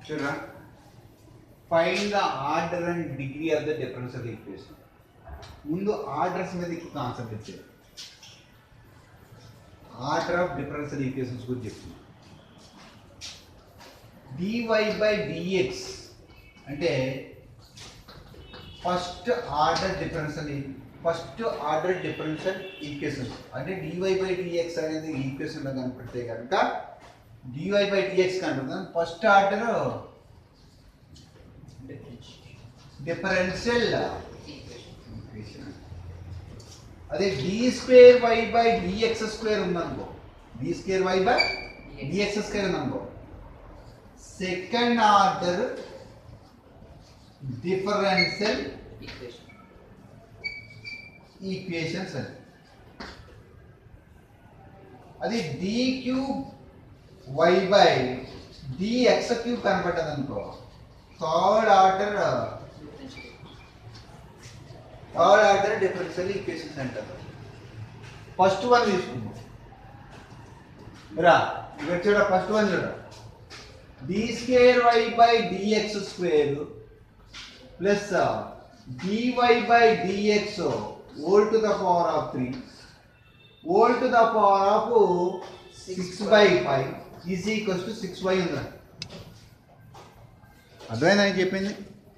చూడరా find the order and degree of the differential equation ముందు orders మీద ఎక్కువ కాన్సన్ట్రేట్ చేయాలి ఆర్డర్ ఆఫ్ డిఫరెన్షియల్ ఈక్వేషన్స్ గురించి చెప్తున్నా డివై బై డిఎక్స్ అంటే first order differential first order differential equations అంటే డివై బై డిఎక్స్ అనేది ఈక్వేషన్లో కనపడితే కనుక డివై బై డిఎక్స్ కనపడుతుంది ఫస్ట్ ఆర్డర్ డిఫరెన్షియల్ ఈక్వేషన్ అదే d square y by dx square ఉందనుకో d square y by dx square ఉందనుకో సెకండ్ ఆర్డర్ డిఫరెన్షియల్ ఈక్వేషన్స్ అని అది d cube y by dx cube కనపడ్డది అనుకో third order third order differential equations అంటారు first one తీసుకుందాం రా ఇక్కడ చూడ ఫస్ట్ వన్ చూడ d square y by dx square plus dy by dx whole to the power of three whole to the power of six by five is equals to six by ఉందా అర్థమైందా నేను చెప్పింది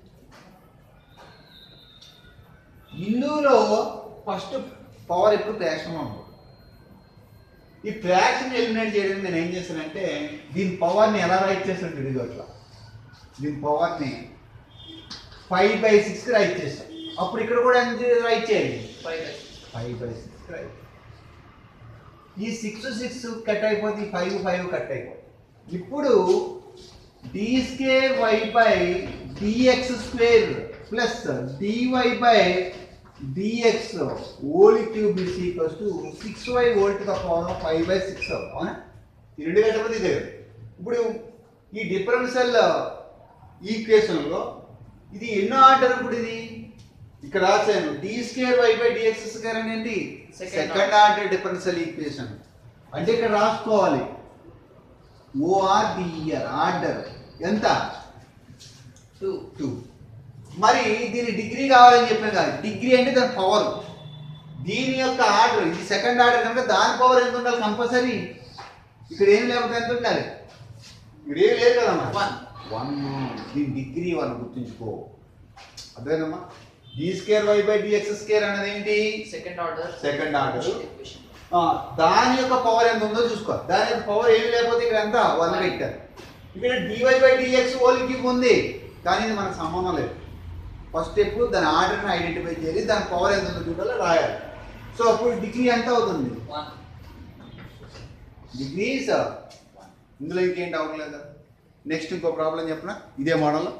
ఇందులో first power ఎప్పుడు fraction ఉంటుంది ఈ fraction eliminate చేయడానికి నేను ఏం చేశానంటే దీని పవర్ని ఎలా రైట్ చేస్తాను ఇదిగో అట్లా దీని పవర్ని ఫైవ్ బై సిక్స్కి రైట్ చేస్తాం అప్పుడు ఇక్కడ కూడా ఎంత రైట్ చేయాలి ఫైవ్ బై సిక్స్ రైట్ ఈ సిక్స్ సిక్స్ కట్ అయిపోతే ఫైవ్ ఫైవ్ కట్ అయిపోతుంది ఇప్పుడు d square y by dx square plus dy by dx whole cube is equals to six y whole to the power five by six అవునా ఈ రెండు కట్టకపోతే ఇదే కదా. ఇప్పుడు ఈ డిఫరెన్షియల్ ఈక్వేషన్లో ఇది ఎన్నో ఆర్డర్ ఇప్పుడు ఇది ఇక్కడ రాశాను d square y by dx square అని ఏంటి Second second order differential equation అంటే ఇక్కడ రాసుకోవాలి ఓఆర్డిఈఆర్ ఆర్డర్ ఎంత టూ టూ మరి దీని డిగ్రీ కావాలని చెప్పాను కదా డిగ్రీ అంటే దాని పవర్ దీని యొక్క ఆర్డర్ ఇది సెకండ్ ఆర్డర్ కనుక దాని పవర్ ఎంత ఉండాలి కంపల్సరీ ఇక్కడ ఏం లేకపోతే ఎంత ఉండాలి ఇక్కడ ఏం లేదు కదమ్మా వన్ వన్ దీని డిగ్రీ వన్ గుర్తుంచుకో అదేనమ్మా d square y by dx square అనేది ఏంటి సెకండ్ ఆర్డర్ సెకండ్ ఆర్డర్ ఆ, దాని యొక్క పవర్ ఎంత ఉందో చూసుకో దాని యొక్క పవర్ ఏమి లేకపోతే ఇక్కడ ఎంత వన్ పెట్టారు ఇక్కడ dy by dx whole cube ఉంది కానీ ఇది మనకు సంబంధం లేదు ఫస్ట్ స్టెప్ దాని ఆర్డర్ని ఐడెంటిఫై చేయాలి దాని పవర్ ఎంత ఉందో చూడాలి రాయాలి సో అప్పుడు డిగ్రీ ఎంత అవుతుంది వన్ డిగ్రీస్ ఇందులో ఇంకేం డౌట్ లేదా నెక్స్ట్ ఇంకో ప్రాబ్లం చెప్పనా ఇదే మోడల్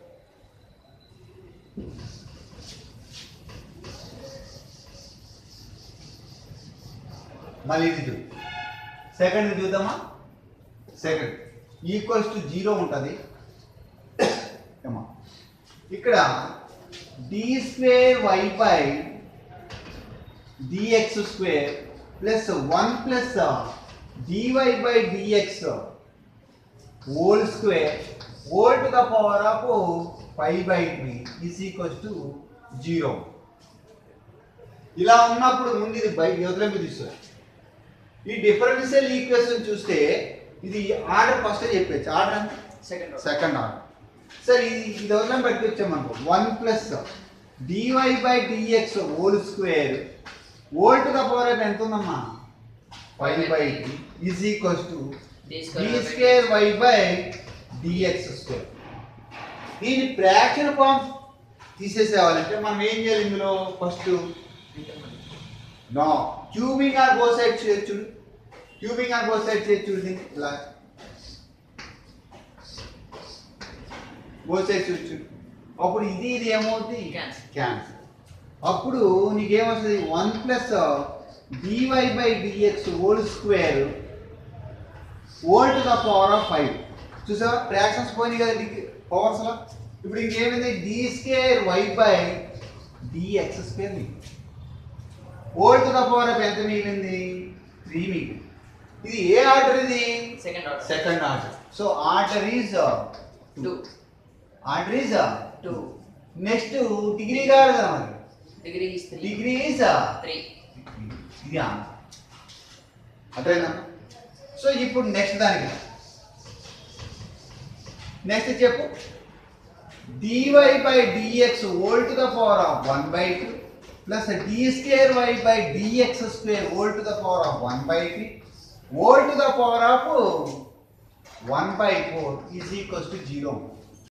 మళ్ళీ ఇది చూడు సెకండ్ చూద్దామా సెకండ్ ఈక్వల్స్ టు జీరో ఉంటుంది ఏమా ఇక్కడ d square y by dx square plus one plus dy by dx whole square whole to the power of five by three is equals to zero ఇలా ఉన్నప్పుడు ముందు ఇది బయట యువతలో మీరు తీసుకోవాలి ఈ డిఫరెన్షియల్ ఈక్వేషన్ చూస్తే ఇది ఆర్డర్ ఫస్ట్ చెప్పచ్చు ఆర్డర్ అంటే second order second order sir ఇది ఇది ఎవరిని బట్టి వచ్చామనుకో one plus dy by dx whole square whole to the power of ఎంత ఉందమ్మా five by is equals to d d square y by dx square దీని ఫ్రాక్షన్ ఫామ్ తీసేసేవాలంటే మనం ఏం చేయాలి ఇందులో first no cubing or both side చేయొచ్చు cubing or both side చేయొచ్చు దీన్ని ఇలా బో సైడ్ చేయొచ్చు అప్పుడు ఇది ఇది ఏమవుతుంది Cancel. క్యాన్సల్ అప్పుడు నీకేమొస్తుంది one plus dy by dx whole square whole to the power of five చూసావా ఫ్రాక్షన్స్ పోయినాయి కదా పవర్స్ లో ఇప్పుడు ఇంకేమైంది d square y by dx square whole to the power of ఎంత మిగిలింది త్రీ మిగిలింది ఇది ఏ ఆర్డర్ ఇది second order second order so order is two order is two next degree కాదు కదా మరి degree is three degree is three ఇది అదేనా సో ఇప్పుడు నెక్స్ట్ దానికి నెక్స్ట్ చెప్పు dy by dx whole to the power of one by two plus d square y by dx square whole to the power of one by three whole to the power of one by four is equals to zero